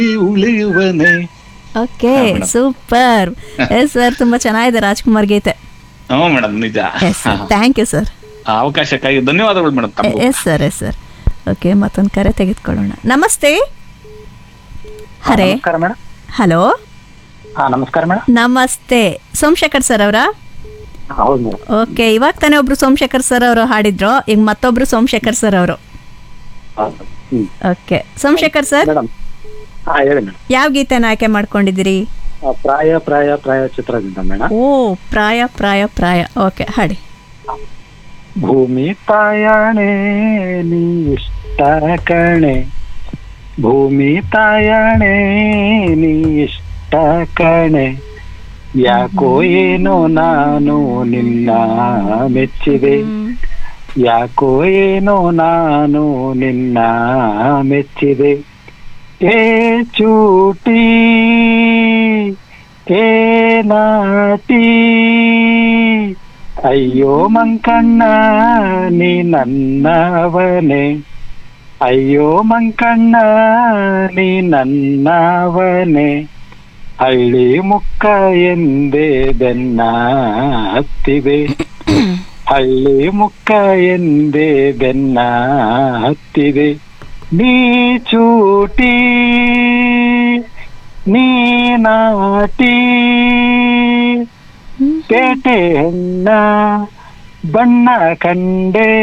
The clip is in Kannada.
ಉಳಿಯುವನೆ ಓಕೆ ಹಾ, madam. ಸೂಪರ್ ಎಸ್ ಸರ್ ತುಂಬಾ ಚೆನ್ನಾಗಿದೆ ರಾಜ್ಕುಮಾರ್ ಗೀತೆ ಹ್ಞೂ ಮೇಡಮ್ ನಿಜ yes sir thank you sir ಆ ಅವಕಾಶಕ್ಕಾಗಿ ಧನ್ಯವಾದಗಳು ಮೇಡಮ್ ತಮ್ಮ yes sir yes sir okay ಮತ್ತೊಂದು ಕರೆ ತೆಗೆದುಕೊಳ್ಳೋಣ ನಮಸ್ತೆ ಹರೇ ನಮಸ್ಕಾರ ಮೇಡಮ್ ಹಲೋ ಹಾ ನಮಸ್ಕಾರ ಮೇಡಮ್ ನಮಸ್ತೆ ಸೋಮಶೇಖರ್ ಸರ್ ಅವರಾ ಹೌದು ಮೇಡಮ್ ಓಕೆ ಇವಾಗ ತಾನೇ ಒಬ್ರು ಸೋಮಶೇಖರ್ ಸರ್ ಅವರು ಹಾಡಿದ್ರು ಈಗ ಮತ್ತೊಬ್ರು ಸೋಮಶೇಖರ್ ಸರ್ ಅವರು ಹೌದು ಹ್ಮ್ ಓಕೆ ಸೋಮಶೇಖರ್ ಸರ್ ಮೇಡಮ್ ಹಾ ಹೇಳಿ ಮೇಡಮ್ ಯಾವ ಗೀತೆನ ಆಯ್ಕೆ ಮಾಡ್ಕೊಂಡಿದ್ದೀರಿ ಆ, ಪ್ರಾಯ ಪ್ರಾಯ ಪ್ರಾಯ ಚಿತ್ರದಿಂದ ಮೇಡಮ್ ಓ ಪ್ರಾಯ ಪ್ರಾಯ ಪ್ರಾಯ ಓಕೆ ಹಾಡಿ ಭೂಮಿ ತಾಯಣೆ ನೀ ಇಷ್ಟ ಕಣೆ ಭೂಮಿ ತಾಯಣೆ ನೀ ಇಷ್ಟ ಕಣೆ ಯಾಕೋ ಏನೋ ನಾನು ನಿನ್ನ ಮೆಚ್ಚಿದೆ ಯಾಕೋ ಏನೋ ನಾನು ನಿನ್ನ ಮೆಚ್ಚಿದೆ ಏ ಚೂಟಿ ಏ ನಾಟಿ ಅಯ್ಯೋ ಮಂಕಣ್ಣ ನೀ ನನ್ನವನೇ ಅಯ್ಯೋ ಮಂಕಣ್ಣ ನೀ ನನ್ನವನೇ ಹಳ್ಳಿ ಮುಕ್ಕ ಎಂದೇ ಬೆನ್ನ ಹತ್ತಿದೆ ಹಳ್ಳಿ ಮುಕ್ಕ ಎಂದೇ ಬೆನ್ನ ಹತ್ತಿದೆ ನೀ ಚೂಟಿ ನೀ ನಾಟಿ ಪೇಟೆ ಹೆಣ್ಣ ಬಣ್ಣ ಕಂಡೆ